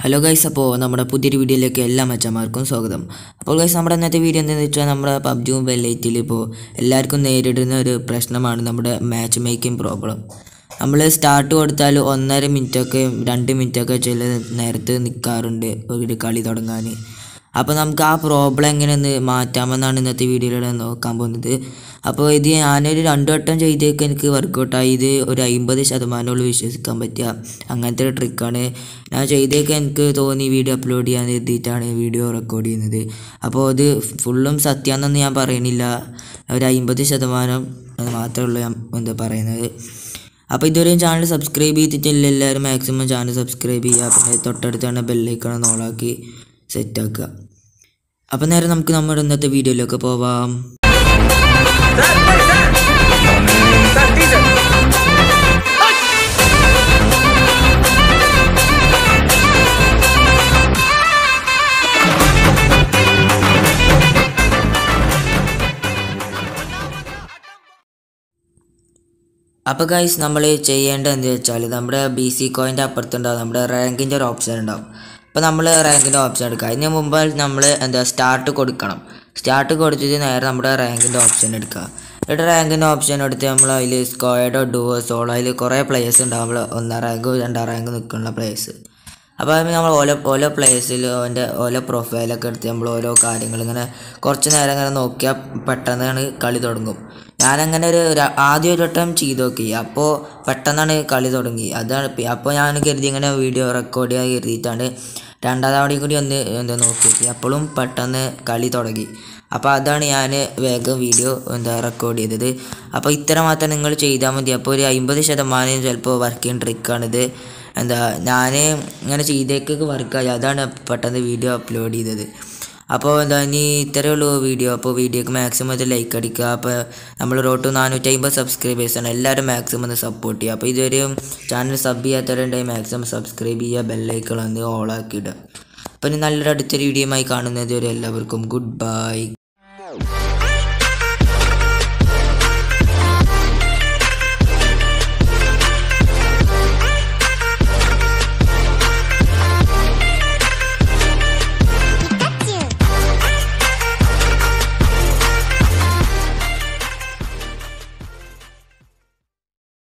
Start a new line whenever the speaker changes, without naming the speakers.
hello guys അപ്പോൾ നമ്മുടെ പുതിയൊരു വീഡിയോയിലേക്ക് എല്ലാ മച്ചന്മാർക്കും സ്വാഗതം അപ്പോൾ ഗൈസ് നമ്മുടെ ഇന്നത്തെ വീഡിയോ എന്താണെന്ന് വെച്ചാൽ നമ്മുടെ പബ്ജിയും വെല്ലൈറ്റിൽ ഇപ്പോൾ എല്ലാവർക്കും നേരിടുന്ന ഒരു പ്രശ്നമാണ് നമ്മുടെ മാച്ച് മേക്കിംഗ് പ്രോബ്ലം നമ്മൾ സ്റ്റാർട്ട് കൊടുത്താൽ ഒന്നര മിനിറ്റൊക്കെ രണ്ട് മിനിറ്റൊക്കെ ചില നേരത്ത് നിൽക്കാറുണ്ട് ഒരു കളി തുടങ്ങാൻ അപ്പോൾ നമുക്ക് ആ പ്രോബ്ലം എങ്ങനെ ഒന്ന് മാറ്റാമെന്നാണ് ഇന്നത്തെ വീഡിയോയിലൂടെ നോക്കാൻ പോകുന്നത് അപ്പോൾ ഇത് ഞാനൊരു രണ്ടു വട്ടം ചെയ്തേക്ക് എനിക്ക് വർക്കൗട്ടായി ഇത് ഒരു അമ്പത് ശതമാനമുള്ളൂ വിശ്വസിക്കാൻ പറ്റുക അങ്ങനത്തെ ഒരു ട്രിക്കാണ് ഞാൻ ചെയ്തേക്ക് എനിക്ക് തോന്നി വീഡിയോ അപ്ലോഡ് ചെയ്യാൻ എഴുതിയിട്ടാണ് വീഡിയോ റെക്കോർഡ് ചെയ്യുന്നത് അപ്പോൾ ഇത് ഫുള്ളും സത്യമാണെന്നൊന്നും ഞാൻ പറയണില്ല ഒരു അമ്പത് ശതമാനം അത് മാത്രമേ ഉള്ളൂ ഞാൻ എന്താ പറയുന്നത് അപ്പോൾ ഇതുവരെയും ചാനൽ സബ്സ്ക്രൈബ് ചെയ്തിട്ടില്ല എല്ലാവരും മാക്സിമം ചാനൽ സബ്സ്ക്രൈബ് ചെയ്യുക പിന്നെ തൊട്ടടുത്താണ് ബെല്ലൈക്കണം ഓളാക്കി സെറ്റാക്കുക അപ്പോൾ നേരെ നമുക്ക് നമ്മുടെ ഇന്നത്തെ വീഡിയോയിലേക്ക് പോവാം അപ്പോൾ ഗൈസ് നമ്മൾ ചെയ്യേണ്ടത് എന്ത് വെച്ചാൽ നമ്മുടെ ബി സി കോയിൻ്റെ അപ്പുറത്തുണ്ടാവും നമ്മുടെ റാങ്കിൻ്റെ ഒരു ഓപ്ഷൻ ഉണ്ടാവും അപ്പോൾ നമ്മൾ റാങ്കിൻ്റെ ഓപ്ഷൻ എടുക്കുക അതിന് മുമ്പ് നമ്മൾ എന്താ സ്റ്റാർട്ട് കൊടുക്കണം സ്റ്റാർട്ട് കൊടുത്തിട്ട് നേരെ നമ്മുടെ റാങ്കിൻ്റെ ഓപ്ഷൻ എടുക്കുക എന്നിട്ട് റാങ്കിൻ്റെ ഓപ്ഷൻ എടുത്ത് നമ്മൾ അതിൽ സ്ക്വാഡോ ഡുവോ സോളോ അതിൽ കുറേ പ്ലേയേഴ്സ് ഉണ്ടാവും നമ്മൾ ഒന്നാം റാങ്ക് രണ്ടാം റാങ്ക് നിൽക്കുന്ന പ്ലേയേഴ്സ് അപ്പോൾ അത് നമ്മൾ ഓരോ ഓരോ പ്ലേസിൽ അവൻ്റെ ഓരോ പ്രൊഫൈലൊക്കെ എടുത്ത് നമ്മൾ ഓരോ കാര്യങ്ങൾ ഇങ്ങനെ കുറച്ച് നേരം ഇങ്ങനെ നോക്കിയാൽ പെട്ടെന്നാണ് കളി തുടങ്ങും ഞാനങ്ങനെ ഒരു ര- ആദ്യം ഒരു വട്ടം ചെയ്ത് നോക്കി അപ്പോൾ പെട്ടെന്നാണ് കളി തുടങ്ങി അതാണ് പി- അപ്പോൾ ഞാൻ കരുതി ഇങ്ങനെ വീഡിയോ റെക്കോർഡ് ചെയ്യാൻ കരുതിയിട്ടാണ് രണ്ടാം തവണയും കൂടി ഒന്ന് എന്താ നോക്കി നോക്കി അപ്പോഴും പെട്ടെന്ന് കളി തുടങ്ങി അപ്പോൾ അതാണ് ഞാൻ വേഗം വീഡിയോ എന്താ റെക്കോർഡ് ചെയ്തത് അപ്പോൾ ഇത്ര മാത്രം നിങ്ങൾ ചെയ്താൽ മതി അപ്പോൾ ഒരു അമ്പത് ശതമാനം ചിലപ്പോൾ വർക്കിംഗ് ട്രിക്കാണിത് എന്താ ഞാൻ ഇങ്ങനെ ചെയ്തേക്കൊക്കെ വർക്കായി അതാണ് പെട്ടെന്ന് വീഡിയോ അപ്ലോഡ് ചെയ്തത് അപ്പോൾ എന്താ ഇനി ഇത്രയേ ഉള്ളൂ വീഡിയോ അപ്പോൾ വീഡിയോക്ക് മാക്സിമം ഇത് ലൈക്ക് അടിക്കുക അപ്പോൾ നമ്മൾ റോട്ട് നാനൂറ്റി അമ്പത് സബ്സ്ക്രൈബേഴ്സാണ് എല്ലാവരും മാക്സിമം ഒന്ന് സപ്പോർട്ട് ചെയ്യുക അപ്പോൾ ഇതുവരെയും ചാനൽ സബ് ചെയ്യാത്തവരുണ്ടെങ്കിൽ മാക്സിമം സബ്സ്ക്രൈബ് ചെയ്യുക ബെല്ലൈക്കൾ ഒന്ന് ഓളാക്കി ഇടുക അപ്പോൾ ഇനി നല്ലൊരു അടുത്തൊരു വീഡിയോയുമായി കാണുന്നത് വരെ എല്ലാവർക്കും ഗുഡ് ബൈ